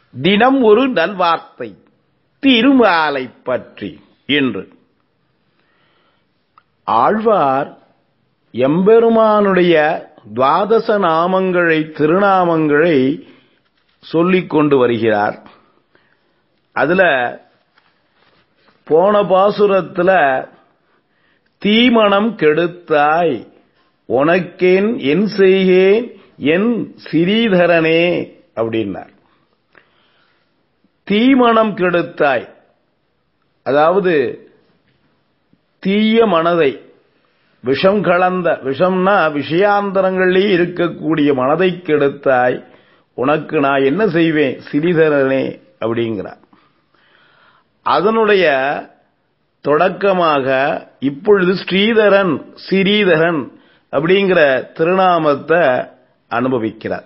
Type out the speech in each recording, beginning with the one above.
தினம் ஒரு நல்வார்த்தை திருமாலை பற்றி என்று ஆழ்வார் எம்பெருமானுடைய துவாதச நாமங்களை திருநாமங்களை சொல்லிக் கொண்டு வருகிறார் அதுல போன பாசுரத்துல தீமணம் கெடுத்தாய் உனக்கேன் என் செய்கேன் என் சிறீதரனே அப்படின்னார் தீமணம் கெடுத்தாய் அதாவது தீய மனதை விஷம் கலந்த விஷம்னா விஷயாந்தரங்களிலே இருக்கக்கூடிய மனதை கெடுத்தாய் உனக்கு நான் என்ன செய்வேன் சிறிதரனே அப்படிங்கிறார் அதனுடைய தொடக்கமாக இப்பொழுது ஸ்ரீதரன் சிறீதரன் அப்படிங்கிற திருநாமத்தை அனுபவிக்கிறார்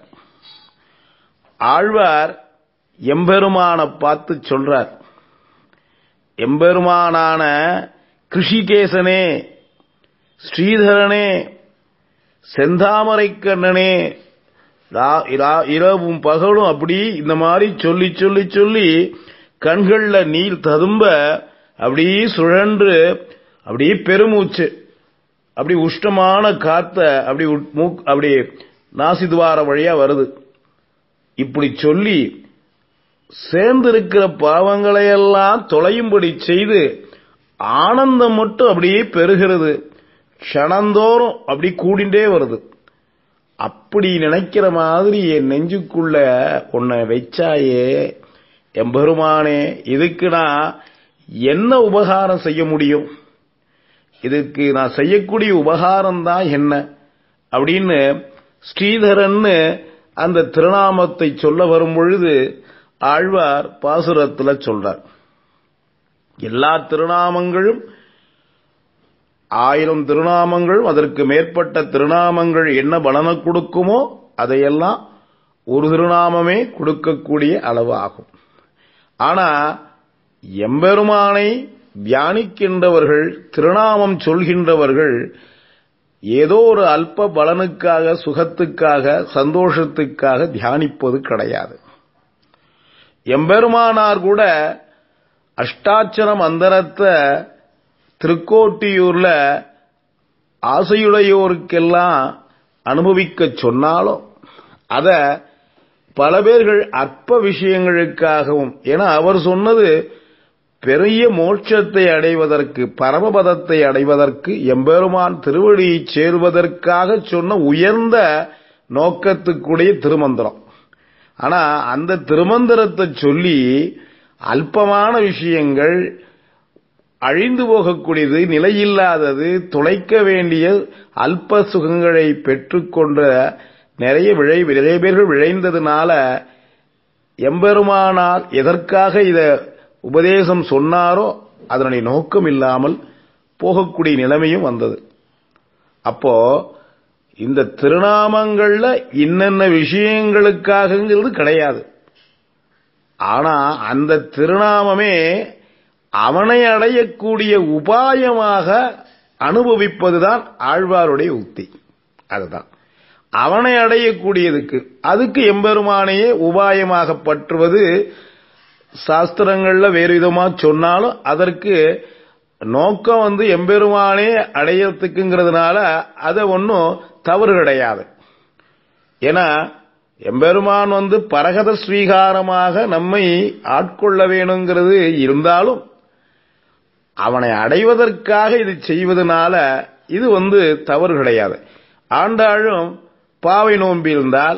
ஆழ்வார் எம்பெருமான பார்த்து சொல்றார் எம்பெருமானான கிருஷிகேசனே ஸ்ரீதரனே செந்தாமரை கண்ணனே இரவும் பகலும் அப்படி இந்த மாதிரி சொல்லி சொல்லி சொல்லி கண்கள்ல நீர் ததும்ப அப்படி சுழன்று அப்படியே பெருமூச்சு அப்படி உஷ்டமான காத்த அப்படி அப்படி நாசிதுவார வழியா வருது இப்படி சொல்லி சேர்ந்திருக்கிற பாவங்களை எல்லாம் தொலையும்படி செய்து ஆனந்தம் மட்டும் அப்படியே பெருகிறது க்ஷணந்தோறும் அப்படி கூடிண்டே வருது அப்படி நினைக்கிற மாதிரி என் நெஞ்சுக்குள்ள உன்னை வச்சாயே எம்பெருமானே இதுக்கு நான் என்ன உபகாரம் செய்ய முடியும் இதுக்கு நான் செய்யக்கூடிய உபகாரம் தான் என்ன அப்படின்னு ஸ்ரீதரன்னு அந்த திருநாமத்தை சொல்ல வரும் பொழுது ஆழ்வார் பாசுரத்துல சொல்றார் எல்லா திருநாமங்களும் ஆயிரம் திருநாமங்கள் அதற்கு மேற்பட்ட திருநாமங்கள் என்ன பலனை கொடுக்குமோ அதையெல்லாம் ஒரு திருநாமமே கொடுக்கக்கூடிய அளவு ஆகும் ஆனா எம்பெருமானை தியானிக்கின்றவர்கள் திருநாமம் சொல்கின்றவர்கள் ஏதோ ஒரு அல்ப பலனுக்காக சுகத்துக்காக சந்தோஷத்துக்காக தியானிப்பது கிடையாது எம்பெருமானார் கூட அஷ்டாட்சரம் அந்தரத்தை திருக்கோட்டியூர்ல ஆசையுடையோருக்கெல்லாம் அனுபவிக்க சொன்னாலும் அத பல பேர்கள் அற்ப விஷயங்களுக்காகவும் ஏன்னா அவர் சொன்னது பெரிய மோட்சத்தை அடைவதற்கு பரமபதத்தை அடைவதற்கு எம்பெருமான் திருவடியை சேர்வதற்காக சொன்ன உயர்ந்த நோக்கத்துக்குடைய திருமந்திரம் ஆனா அந்த திருமந்திரத்தை சொல்லி அல்பமான விஷயங்கள் அழிந்து போகக்கூடியது நிலையில்லாதது துளைக்க வேண்டிய அல்ப சுகங்களை பெற்றுக்கொண்ட நிறைய விழை நிறைய பேர்கள் விழைந்ததுனால எம்பெருமானால் எதற்காக இத உபதேசம் சொன்னாரோ அதனுடைய நோக்கம் இல்லாமல் போகக்கூடிய நிலைமையும் வந்தது அப்போ இந்த திருநாமங்கள்ல இன்னென்ன விஷயங்களுக்காகங்கிறது கிடையாது ஆனா அந்த திருநாமமே அவனை அடையக்கூடிய உபாயமாக அனுபவிப்பதுதான் ஆழ்வாருடைய உக்தி அதுதான் அவனை அடையக்கூடியதுக்கு அதுக்கு எம்பெருமானையே உபாயமாக பற்றுவது சாஸ்திரங்கள்ல வேறு விதமா சொன்னாலும் அதற்கு நோக்கம் வந்து எம்பெருமானே அடையறதுக்குங்கிறதுனால அதை ஒன்றும் தவறு கிடையாது ஏன்னா எம்பெருமான் வந்து பரகத ஸ்வீகாரமாக நம்மை ஆட்கொள்ள வேணுங்கிறது இருந்தாலும் அவனை அடைவதற்காக இது செய்வதனால இது வந்து தவறு கிடையாது ஆண்டாளும் பாவை நோன்பு இருந்தால்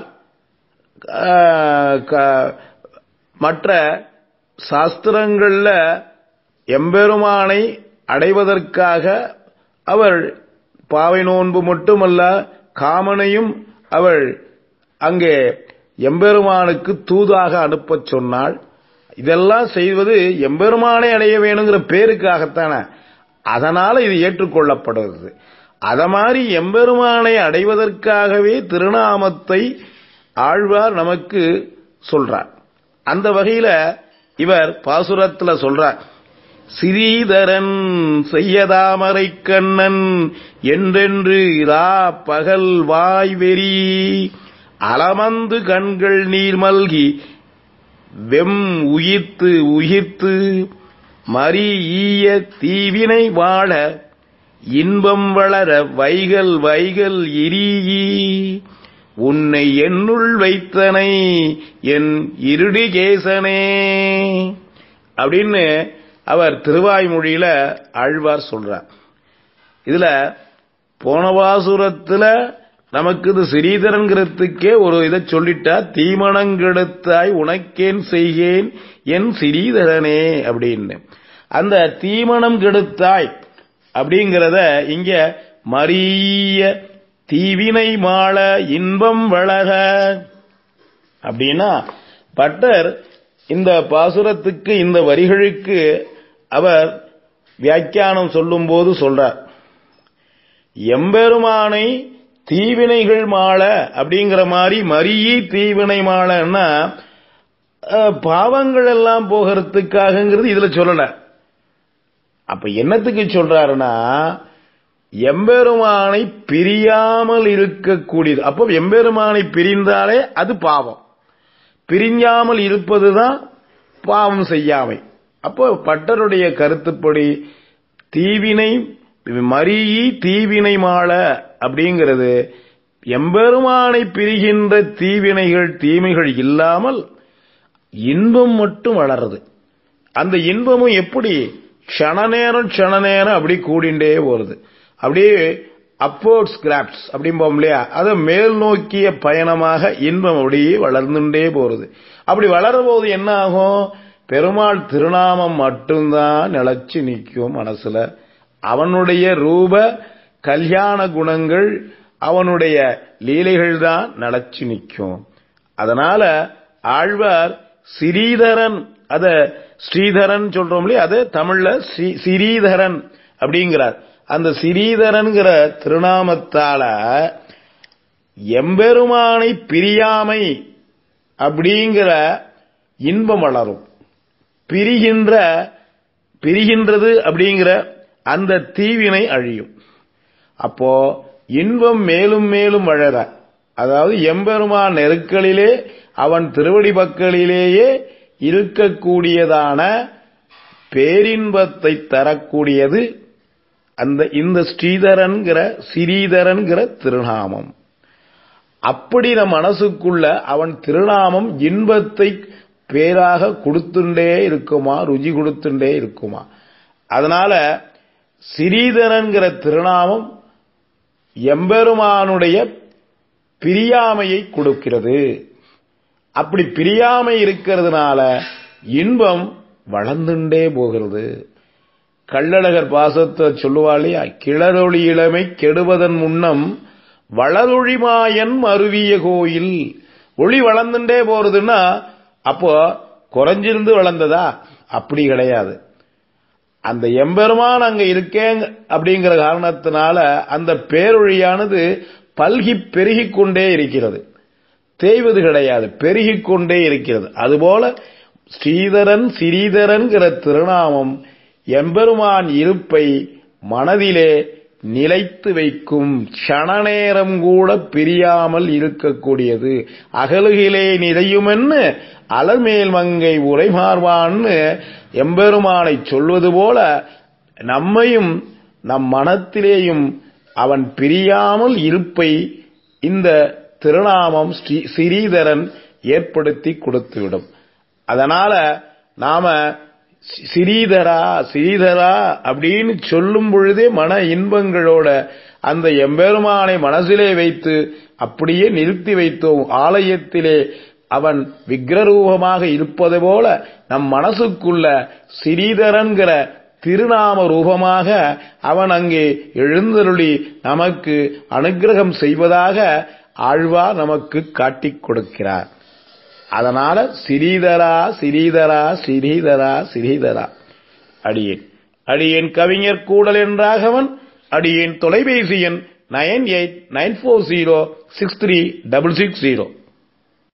மற்ற சாஸ்திரங்கள்ல எம்பெருமானை அடைவதற்காக அவள் பாவை நோன்பு மட்டுமல்ல காமனையும் அவள் அங்கே எம்பெருமானுக்கு தூதாக அனுப்பச் சொன்னாள் இதெல்லாம் செய்வது எம்பெருமானை அடைய வேணுங்கிற பேருக்காகத்தானே அதனால இது ஏற்றுக்கொள்ளப்படுகிறது அத மாதிரி எம்பெருமானை அடைவதற்காகவே திருநாமத்தை ஆழ்வார் நமக்கு சொல்றார் அந்த வகையில இவர் பாசுரத்துல சொல்றார் சிறீதரன் செய்யதாமரை கண்ணன் என்றென்று இரா பகல் வாய் வெறி அலமந்து கண்கள் நீர் மல்கி வெம் உயிர்த்து உயிர்த்து மறி ஈய தீவினை வாழ இன்பம் வளர வைகல் வைகல் இரியி உன்னை என்னுள் வைத்தனை என் இருடிகேசனே அப்படின்னு அவர் திருவாய்மொழியில ஆழ்வார் சொல்றார் இதுல போனவாசுரத்துல நமக்கு இது சிறீதரங்கிறதுக்கே ஒரு இதை சொல்லிட்டா தீமணங்கெடுத்தாய் உனக்கேன் செய்கேன் என் சிறீதரனே அப்படின்னு அந்த தீமணம் கெடுத்தாய் அப்படிங்கிறத இங்க மரிய தீவினை மாள இன்பம் வளக அப்படின்னா பட்டர் இந்த பாசுரத்துக்கு இந்த வரிகளுக்கு அவர் வியாக்கியானம் சொல்லும்போது சொல்றார் எம்பெருமானை தீவினைகள் மாள அப்படிங்கிற மாதிரி மரியி தீவினை மாளன்னா அஹ், பாவங்கள் எல்லாம் போகிறதுக்காகங்கிறது இதுல சொல்லல அப்ப என்னத்துக்கு சொல்றாருன்னா எம்பெருமானை பிரியாமல் இருக்கக்கூடியது அப்போ எம்பெருமானை பிரிந்தாலே அது பாவம் பிரிஞ்சாமல் இருப்பதுதான் பாவம் செய்யாமை அப்போ பட்டருடைய கருத்துப்படி தீவினை மரியி தீவினை மாள அப்படிங்கிறது எம்பெருமானை பிரிகின்ற தீவினைகள் தீமைகள் இல்லாமல் இன்பம் மட்டும் வளருது அந்த இன்பமும் எப்படி க்ஷண நேரம் க்ஷண நேரம் அப்படி கூடிண்டே போறது அப்படியே அப்போர்ட் ஸ்கிராப்ஸ் அப்படிம்போம் இல்லையா அது மேல் நோக்கிய பயணமாக இன்பம் அப்படியே வளர்ந்துட்டே போறது அப்படி வளர போது என்ன ஆகும் பெருமாள் திருநாமம் மட்டும்தான் நிலைச்சு நிற்கும் மனசுல அவனுடைய ரூப கல்யாண குணங்கள் அவனுடைய லீலைகள் தான் நிலைச்சு நிற்கும் அதனால ஆழ்வார் சிறீதரன் அத ஸ்ரீதரன் சொல்றோம் இல்லையா அது தமிழ்ல ஸ்ரீ- சிறீதரன் அப்படிங்கிறார் அந்த சிறீதரன்கிற திருநாமத்தால எம்பெருமானை பிரியாமை அப்படிங்கிற இன்பம் வளரும் பிரிகின்ற பிரிகின்றது அப்படிங்கிற அந்த தீவினை அழியும் அப்போ இன்பம் மேலும் மேலும் வளர அதாவது எம்பெருமான் நெருக்களிலே அவன் திருவடி பக்கலிலேயே இருக்கக்கூடியதான பேரின்பத்தை தரக்கூடியது அந்த இந்த ஸ்ரீதரன்கிற சிறீதரன்கிற திருநாமம் அப்படி நம் மனசுக்குள்ள அவன் திருநாமம் இன்பத்தை பேராக கொடுத்துண்டே இருக்குமா ருச்சி கொடுத்துண்டே இருக்குமா அதனால சிறீதரன்கிற திருநாமம் எம்பெருமானுடைய பிரியாமையை கொடுக்கிறது அப்படி பிரியாமை இருக்கிறதுனால இன்பம் வளர்ந்துண்டே போகிறது கள்ளழகர் பாசத்தை சொல்லுவாளையா கிளறொளி இளமை கெடுவதன் முன்னம் வளரொழிமாயன் மருவிய கோயில் ஒளி வளர்ந்துட்டே போறதுன்னா அப்போ குறைஞ்சிருந்து வளர்ந்ததா அப்படி கிடையாது அந்த எம்பெருமான் அங்க இருக்கேன் அப்படிங்கிற காரணத்தினால அந்த பேரொழியானது பல்கி பெருகிக் கொண்டே இருக்கிறது தேய்வது கிடையாது பெருகிக் கொண்டே இருக்கிறது அதுபோல ஸ்ரீதரன் சிறீதரன்கிற திருநாமம் எம்பெருமான் இருப்பை மனதிலே நிலைத்து வைக்கும் க்ஷணநேரம் கூட பிரியாமல் இருக்கக்கூடியது அகலுகிலே நிறையுமென்னு அலர்மேல் மங்கை உரைமார்வான்னு எம்பெருமானை சொல்வது போல நம்மையும் நம் மனத்திலேயும் அவன் பிரியாமல் இருப்பை இந்த திருநாமம் ஸ்ரீ சிறீதரன் ஏற்படுத்தி கொடுத்துவிடும் அதனால நாம சி- சிறீதரா சிறீதரா அப்படின்னு சொல்லும் பொழுதே மன இன்பங்களோட அந்த எம்பெருமானை மனசிலே வைத்து அப்படியே நிறுத்தி வைத்தோம் ஆலயத்திலே அவன் விக்கிரரூபமாக இருப்பது போல நம் மனசுக்குள்ள சிறீதரன்கிற திருநாம ரூபமாக அவன் அங்கே எழுந்தருளி நமக்கு அனுக்கிரகம் செய்வதாக ஆழ்வார் நமக்கு காட்டிக் கொடுக்கிறார் அதனால சிறீதரா சிறீதரா சிறீதரா சிறீதரா அடியேன் அடியேன் கவிஞர் கூடல் என்றாகவன் அடியேன் தொலைபேசி எண் nine eight nine four zero six three double six zero